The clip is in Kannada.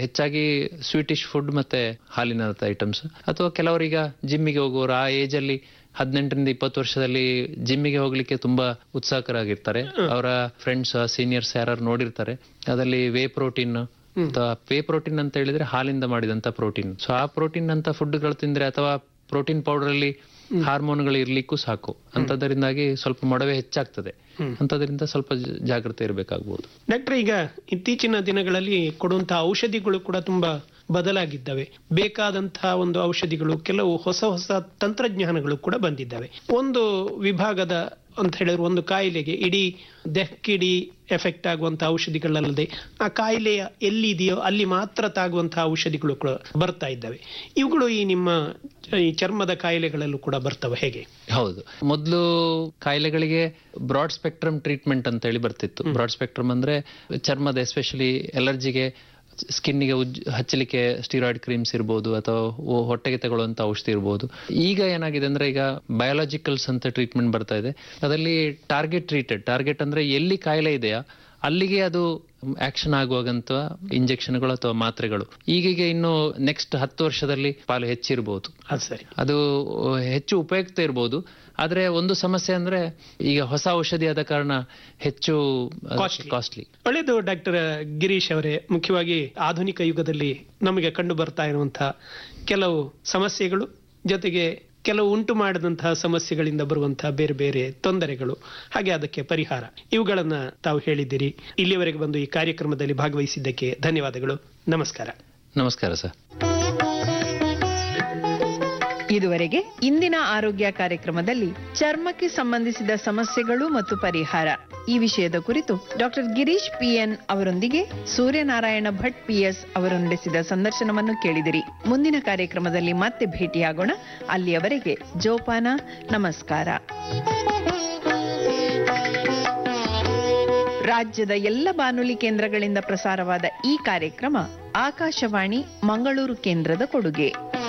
ಹೆಚ್ಚಾಗಿ ಸ್ವೀಟಿಶ್ ಫುಡ್ ಮತ್ತೆ ಹಾಲಿನ ಐಟಮ್ಸ್ ಅಥವಾ ಕೆಲವರೀಗ ಜಿಮ್ಮಿಗೆ ಹೋಗುವವರು ಆ ಏಜ್ ಅಲ್ಲಿ ಹದಿನೆಂಟರಿಂದ ಇಪ್ಪತ್ತು ವರ್ಷದಲ್ಲಿ ಜಿಮ್ಮಿಗೆ ಹೋಗ್ಲಿಕ್ಕೆ ತುಂಬಾ ಉತ್ಸಾಹಕರಾಗಿರ್ತಾರೆ ಅವರ ಫ್ರೆಂಡ್ಸ್ ಸೀನಿಯರ್ಸ್ ಯಾರು ನೋಡಿರ್ತಾರೆ ಅದರಲ್ಲಿ ವೇ ಪ್ರೋಟೀನ್ ಅಥವಾ ವೇ ಪ್ರೋಟೀನ್ ಅಂತ ಹೇಳಿದ್ರೆ ಹಾಲಿಂದ ಮಾಡಿದಂತ ಪ್ರೋಟೀನ್ ಸೊ ಆ ಪ್ರೋಟೀನ್ ಅಂತ ಫುಡ್ಗಳು ತಿಂದ್ರೆ ಅಥವಾ ಪ್ರೋಟೀನ್ ಪೌಡರ್ ಅಲ್ಲಿ ಹಾರ್ಮೋನ್ಗಳು ಇರ್ಲಿಕ್ಕೂ ಸಾಕು ಅಂತದರಿಂದಾಗಿ ಸ್ವಲ್ಪ ಮೊಡವೆ ಹೆಚ್ಚಾಗ್ತದೆ ಅಂತದ್ರಿಂದ ಸ್ವಲ್ಪ ಜ- ಜಾಗ್ರತೆ ಇರಬೇಕಾಗ್ಬೋದು ಡಾಕ್ಟರ್ ಈಗ ಇತ್ತೀಚಿನ ದಿನಗಳಲ್ಲಿ ಕೊಡುವಂತಹ ಔಷಧಿಗಳು ಕೂಡ ತುಂಬಾ ಬದಲಾಗಿದ್ದಾವೆ ಬೇಕಾದಂತಹ ಒಂದು ಔಷಧಿಗಳು ಕೆಲವು ಹೊಸ ಹೊಸ ತಂತ್ರಜ್ಞಾನಗಳು ಕೂಡ ಬಂದಿದ್ದಾವೆ ಒಂದು ವಿಭಾಗದ ಅಂತ ಹೇಳಿದ್ರೆ ಒಂದು ಕಾಯಿಲೆಗೆ ಇಡೀ ದೇಹಕ್ಕಿಡೀ ಎಫೆಕ್ಟ್ ಆಗುವಂತಹ ಔಷಧಿಗಳಲ್ಲದೆ ಆ ಕಾಯಿಲೆಯ ಎಲ್ಲಿದೆಯೋ ಅಲ್ಲಿ ಮಾತ್ರ ತಾಗುವಂತಹ ಔಷಧಿಗಳು ಕೂಡ ಬರ್ತಾ ಇದ್ದಾವೆ ಇವುಗಳು ಈ ನಿಮ್ಮ ಈ ಚರ್ಮದ ಕಾಯಿಲೆಗಳಲ್ಲೂ ಕೂಡ ಬರ್ತವೆ ಹೇಗೆ ಹೌದು ಮೊದಲು ಕಾಯಿಲೆಗಳಿಗೆ ಬ್ರಾಡ್ ಸ್ಪೆಕ್ಟ್ರಮ್ ಟ್ರೀಟ್ಮೆಂಟ್ ಅಂತ ಹೇಳಿ ಬರ್ತಿತ್ತು ಬ್ರಾಡ್ ಸ್ಪೆಕ್ಟ್ರಮ್ ಅಂದ್ರೆ ಚರ್ಮದ ಎಸ್ಪೆಷಲಿ ಎಲರ್ಜಿಗೆ ಸ್ಕಿನ್ನಿಗೆ ಉಜ್ ಹಚ್ಚಲಿಕ್ಕೆ ಸ್ಟಿರಾಯ್ಡ್ ಕ್ರೀಮ್ಸ್ ಇರ್ಬೋದು ಅಥವಾ ಒ- ಹೊಟ್ಟೆಗೆ ತಗೊಳ್ಳುವಂತ ಔಷಧಿ ಇರ್ಬೋದು ಈಗ ಏನಾಗಿದೆ ಅಂದ್ರೆ ಈಗ ಬಯೋಲಾಜಿಕಲ್ಸ್ ಅಂತ ಟ್ರೀಟ್ಮೆಂಟ್ ಬರ್ತಾ ಇದೆ ಅದರಲ್ಲಿ ಟಾರ್ಗೆಟ್ ಟ್ರೀಟೆಡ್ ಟಾರ್ಗೆಟ್ ಅಂದ್ರೆ ಎಲ್ಲಿ ಕಾಯಿಲೆ ಇದೆಯಾ ಅಲ್ಲಿಗೆ ಅದು ಆಕ್ಷನ್ ಆಗುವಾಗಂತ ಇಂಜೆಕ್ಷನ್ಗಳು ಅಥವಾ ಮಾತ್ರೆಗಳು ಈಗೀಗ ಇನ್ನು ನೆಕ್ಸ್ಟ್ ಹತ್ತು ವರ್ಷದಲ್ಲಿ ಪಾಲು ಹೆಚ್ಚಿರಬಹುದು ಅದು ಸರಿ ಅದು ಹೆಚ್ಚು ಉಪಯುಕ್ತ ಇರ್ಬೋದು ಆದ್ರೆ ಒಂದು ಸಮಸ್ಯೆ ಅಂದ್ರೆ ಈಗ ಹೊಸ ಔಷಧಿ ಆದ ಕಾರಣ ಹೆಚ್ಚು Costly. ಕಾಸ್ಟ್ಲಿ ಒಳ್ಳೆಯದು ಡಾಕ್ಟರ್ ಗಿರೀಶ್ ಅವರೇ ಮುಖ್ಯವಾಗಿ ಆಧುನಿಕ ಯುಗದಲ್ಲಿ ನಮಗೆ ಕಂಡು ಬರ್ತಾ ಇರುವಂತಹ ಕೆಲವು ಸಮಸ್ಯೆಗಳು ಜೊತೆಗೆ ಕೆಲವು ಉಂಟು ಮಾಡಿದಂತಹ ಸಮಸ್ಯೆಗಳಿಂದ ಬರುವಂತಹ ಬೇರೆ ಬೇರೆ ತೊಂದರೆಗಳು ಹಾಗೆ ಅದಕ್ಕೆ ಪರಿಹಾರ ಇವುಗಳನ್ನ ತಾವು ಹೇಳಿದ್ದೀರಿ ಇಲ್ಲಿವರೆಗೆ ಬಂದು ಈ ಕಾರ್ಯಕ್ರಮದಲ್ಲಿ ಭಾಗವಹಿಸಿದ್ದಕ್ಕೆ ಧನ್ಯವಾದಗಳು ನಮಸ್ಕಾರ ನಮಸ್ಕಾರ ಸರ್ ಇದುವರೆಗೆ ಇಂದಿನ ಆರೋಗ್ಯ ಕಾರ್ಯಕ್ರಮದಲ್ಲಿ ಚರ್ಮಕ್ಕೆ ಸಂಬಂಧಿಸಿದ ಸಮಸ್ಯೆಗಳು ಮತ್ತು ಪರಿಹಾರ ಈ ವಿಷಯದ ಕುರಿತು ಡಾಕ್ಟರ್ ಗಿರೀಶ್ ಪಿಎನ್ ಅವರೊಂದಿಗೆ ಸೂರ್ಯನಾರಾಯಣ ಭಟ್ ಪಿಎಸ್ ಅವರು ನಡೆಸಿದ ಸಂದರ್ಶನವನ್ನು ಕೇಳಿದಿರಿ ಮುಂದಿನ ಕಾರ್ಯಕ್ರಮದಲ್ಲಿ ಮತ್ತೆ ಭೇಟಿಯಾಗೋಣ ಅಲ್ಲಿಯವರೆಗೆ ಜೋಪಾನ ನಮಸ್ಕಾರ ರಾಜ್ಯದ ಎಲ್ಲ ಬಾನುಲಿ ಕೇಂದ್ರಗಳಿಂದ ಪ್ರಸಾರವಾದ ಈ ಕಾರ್ಯಕ್ರಮ ಆಕಾಶವಾಣಿ ಮಂಗಳೂರು ಕೇಂದ್ರದ ಕೊಡುಗೆ